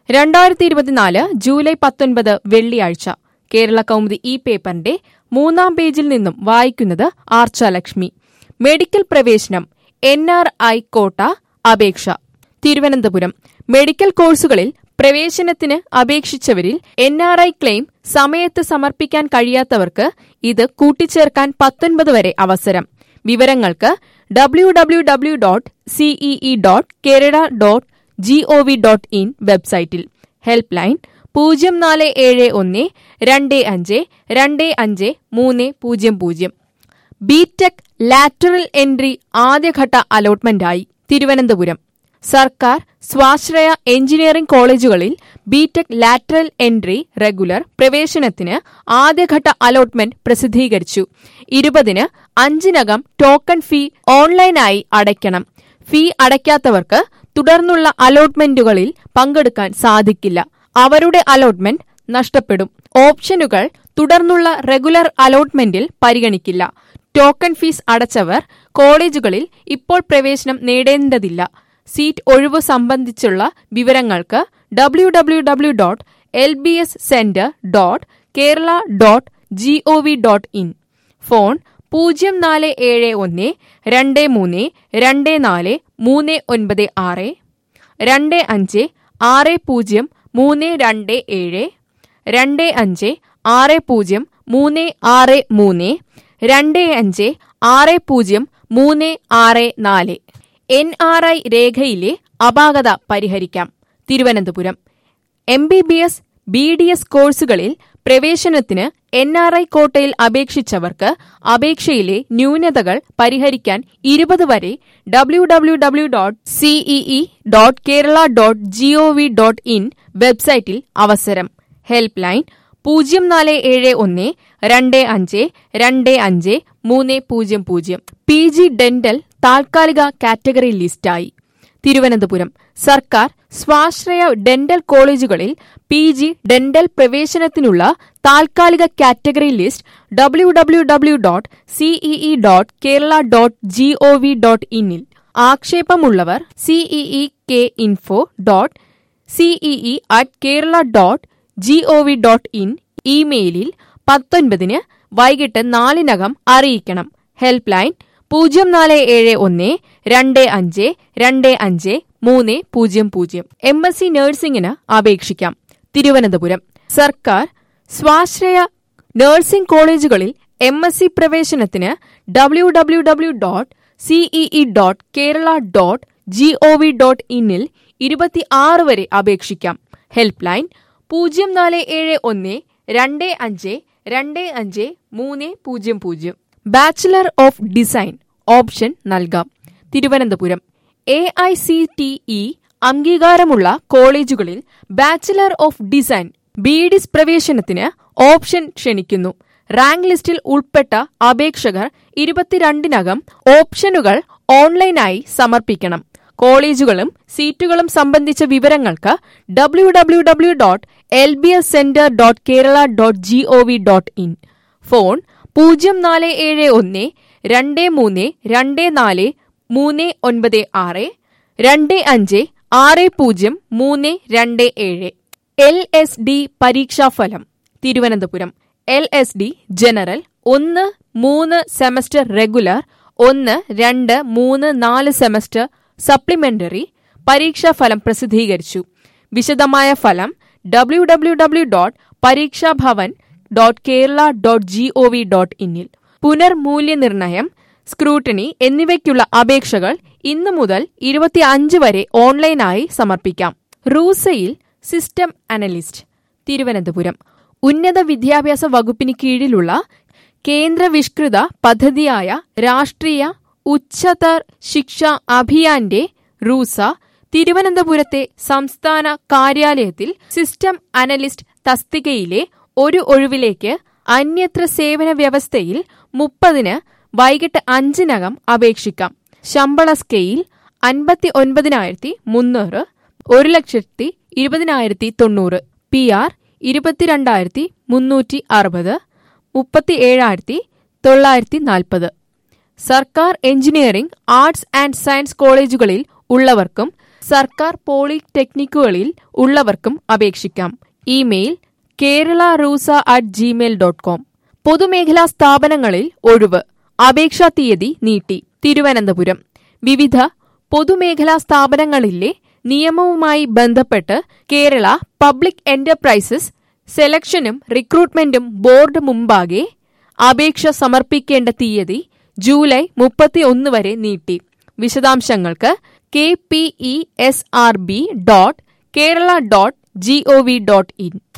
രണ്ടായിരത്തി ഇരുപത്തിനാല് ജൂലൈ പത്തൊൻപത് വെള്ളിയാഴ്ച കേരള കൗമുദി ഈ പേപ്പറിന്റെ മൂന്നാം പേജിൽ നിന്നും വായിക്കുന്നത് ആർച്ചാലക്ഷ്മി മെഡിക്കൽ പ്രവേശനം എൻ ആർ ഐ കോട്ട അപേക്ഷ തിരുവനന്തപുരം മെഡിക്കൽ കോഴ്സുകളിൽ പ്രവേശനത്തിന് അപേക്ഷിച്ചവരിൽ എൻ ആർ ഐ ക്ലെയിം സമയത്ത് സമർപ്പിക്കാൻ കഴിയാത്തവർക്ക് ഇത് കൂട്ടിച്ചേർക്കാൻ പത്തൊൻപത് വരെ അവസരം വിവരങ്ങൾക്ക് W W W dot CEE dot Kerala dot G O V dot in വെബ്സൈറ്റിൽ ഹെൽപ്പ് ലൈൻ പൂജ്യം നാല് ഏഴ് ഒന്ന് രണ്ട് അഞ്ച് രണ്ട് അഞ്ച് മൂന്ന് പൂജ്യം പൂജ്യം ബിടെക് ലാറ്ററൽ എൻട്രി ആദ്യഘട്ട അലോട്ട്മെന്റായി തിരുവനന്തപുരം സർക്കാർ സ്വാശ്രയ എഞ്ചിനീയറിംഗ് കോളേജുകളിൽ ബിടെക് ലാറ്ററൽ എൻട്രി റെഗുലർ പ്രവേശനത്തിന് ആദ്യഘട്ട അലോട്ട്മെന്റ് പ്രസിദ്ധീകരിച്ചു ഇരുപതിന് അഞ്ചിനകം ടോക്കൺ ഫീ ഓൺലൈനായി അടയ്ക്കണം ഫീ അടയ്ക്കാത്തവർക്ക് തുടർന്നുള്ള അലോട്ട്മെന്റുകളിൽ പങ്കെടുക്കാൻ സാധിക്കില്ല അവരുടെ അലോട്ട്മെന്റ് നഷ്ടപ്പെടും ഓപ്ഷനുകൾ തുടർന്നുള്ള റെഗുലർ അലോട്ട്മെന്റിൽ പരിഗണിക്കില്ല ടോക്കൺ ഫീസ് അടച്ചവർ കോളേജുകളിൽ ഇപ്പോൾ പ്രവേശനം നേടേണ്ടതില്ല സീറ്റ് ഒഴിവ് സംബന്ധിച്ചുള്ള വിവരങ്ങൾക്ക് W W W dot L B S centre dot Kerala dot G O V dot in phone പൂജ്യം നാല് ഏഴ് ഒന്ന് രണ്ട് മൂന്ന് രണ്ട് നാല് മൂന്ന് ഒൻപത് ആറ് രണ്ട് അഞ്ച് ആറ് പൂജ്യം മൂന്ന് രണ്ട് ഏഴ് രണ്ട് അഞ്ച് ആറ് പൂജ്യം മൂന്ന് ആറ് മൂന്ന് രണ്ട് അഞ്ച് ആറ് പൂജ്യം മൂന്ന് ആറ് നാല് എൻ ആർ ഐ രേഖയിലെ അപാകത പരിഹരിക്കാം Thiruvananthapuram M B B S B D S കോഴ്സുകളിൽ പ്രവേശനത്തിന് എൻ ആർ ഐ കോട്ടയിൽ അപേക്ഷിച്ചവർക്ക് അപേക്ഷയിലെ ന്യൂനതകൾ പരിഹരിക്കാൻ ഇരുപത് വരെ W W W dot CEE dot Kerala dot G O V dot in വെബ്സൈറ്റിൽ അവസരം ഹെൽപ്പ് ലൈൻ പൂജ്യം നാല് ഏഴ് ഒന്ന് രണ്ട് അഞ്ച് രണ്ട് അഞ്ച് മൂന്ന് പൂജ്യം പൂജ്യം പി ജി ഡെന്റൽ താൽക്കാലിക കാറ്റഗറി ലിസ്റ്റായി തിരുവനന്തപുരം സർക്കാർ സ്വാശ്രയ ഡെന്റൽ കോളേജുകളിൽ പി ജി ഡെന്റൽ പ്രവേശനത്തിനുള്ള താൽക്കാലിക category list W W W dot CEE dot Kerala dot G O V dot ഇന്നിൽ ആക്ഷേപമുള്ളവർ CEE K info dot CEE at Kerala dot G O V dot in ഇമെയിലിൽ പത്തൊൻപതിന് വൈകിട്ട് നാലിനകം അറിയിക്കണം ഹെൽപ്പ് ലൈൻ പൂജ്യം നാല് ഏഴ് ഒന്ന് രണ്ട് അഞ്ച് രണ്ട് അഞ്ച് മൂന്ന് പൂജ്യം പൂജ്യം എം എസ് സി നഴ്സിംഗിന് അപേക്ഷിക്കാം തിരുവനന്തപുരം സർക്കാർ സ്വാശ്രയ നഴ്സിംഗ് കോളേജുകളിൽ എം എസ് സി പ്രവേശനത്തിന് W W W dot CEE dot Kerala dot G O V dot ഇന്നിൽ ഇരുപത്തിയാറ് വരെ അപേക്ഷിക്കാം ഹെൽപ്പ് ലൈൻ പൂജ്യം നാല് ഏഴ് ഒന്ന് രണ്ട് അഞ്ച് രണ്ട് അഞ്ച് മൂന്ന് പൂജ്യം പൂജ്യം ബാച്ചിലർ ഓഫ് ഡിസൈൻ ഓപ്ഷൻ നൽകാം Thiruvananthapuram A I C T E അംഗീകാരമുള്ള കോളേജുകളിൽ bachelor of design B Des പ്രവേശനത്തിന് ഓപ്ഷൻ ക്ഷണിക്കുന്നു റാങ്ക് ലിസ്റ്റിൽ ഉൾപ്പെട്ട അപേക്ഷകർ ഇരുപത്തിരണ്ടിനകം ഓപ്ഷനുകൾ ഓൺലൈനായി സമർപ്പിക്കണം കോളേജുകളും സീറ്റുകളും സംബന്ധിച്ച വിവരങ്ങൾക്ക് W W W dot L B S centre dot Kerala dot G O V dot in phone പൂജ്യം നാല് ഏഴ് ഒന്ന് രണ്ട് മൂന്ന് രണ്ട് നാല് മൂന്ന് ഒൻപത് ആറ് രണ്ട് അഞ്ച് ആറ് പൂജ്യം മൂന്ന് രണ്ട് ഏഴ് എൽ എസ് ഡി പരീക്ഷാഫലം Thiruvananthapuram L S D general ഒന്ന് മൂന്ന് സെമസ്റ്റർ റെഗുലർ ഒന്ന് രണ്ട് മൂന്ന് നാല് സെമസ്റ്റർ സപ്ലിമെന്ററി പരീക്ഷാഫലം പ്രസിദ്ധീകരിച്ചു വിശദമായ ഫലം W W W dot Pareekshabhavan dot Kerala dot G O V dot ഇന്നിൽ പുനർമൂല്യനിർണയം സ്ക്രൂട്ടണി എന്നിവയ്ക്കുള്ള അപേക്ഷകൾ ഇന്നു മുതൽ ഇരുപത്തിയഞ്ച് വരെ ഓൺലൈനായി സമർപ്പിക്കാം റൂസയിൽ സിസ്റ്റം അനലിസ്റ്റ് തിരുവനന്തപുരം ഉന്നത വിദ്യാഭ്യാസ വകുപ്പിന് കീഴിലുള്ള കേന്ദ്രവിഷ്കൃത പദ്ധതിയായ രാഷ്ട്രീയ ഉച്ചതർ ശിക്ഷ അഭിയാന്റെ റൂസ തിരുവനന്തപുരത്തെ സംസ്ഥാന കാര്യാലയത്തിൽ സിസ്റ്റം അനലിസ്റ്റ് തസ്തികയിലെ ഒരു ഒഴിവിലേക്ക് അന്യത്ര സേവന വ്യവസ്ഥയിൽ മുപ്പതിന് വൈകിട്ട് അഞ്ചിനകം അപേക്ഷിക്കാം ശമ്പള സ്കെയിൽ അൻപത്തി ഒൻപതിനായിരത്തി മുന്നൂറ് ഒരു ലക്ഷത്തി ഇരുപതിനായിരത്തി തൊണ്ണൂറ് പി ആർ ഇരുപത്തിരണ്ടായിരത്തി മുന്നൂറ്റി അറുപത് മുപ്പത്തി ഏഴായിരത്തി തൊള്ളായിരത്തി നാൽപ്പത് സർക്കാർ എഞ്ചിനീയറിംഗ് ആർട്സ് ആൻഡ് സയൻസ് കോളേജുകളിൽ ഉള്ളവർക്കും സർക്കാർ പോളിടെക്നിക്കുകളിൽ ഉള്ളവർക്കും അപേക്ഷിക്കാം email Kerala RUSA at Gmail dot com പൊതുമേഖലാ സ്ഥാപനങ്ങളിൽ ഒഴിവ് അപേക്ഷാ തീയതി നീട്ടി തിരുവനന്തപുരം വിവിധ പൊതുമേഖലാ സ്ഥാപനങ്ങളിലെ നിയമവുമായി ബന്ധപ്പെട്ട് കേരള പബ്ലിക് എന്റർപ്രൈസസ് സെലക്ഷനും റിക്രൂട്ട്മെന്റും ബോർഡ് മുമ്പാകെ അപേക്ഷ സമർപ്പിക്കേണ്ട തീയതി ജൂലൈ മുപ്പത്തിയൊന്ന് വരെ നീട്ടി വിശദാംശങ്ങൾക്ക് K P E S R B dot Kerala dot G O V dot in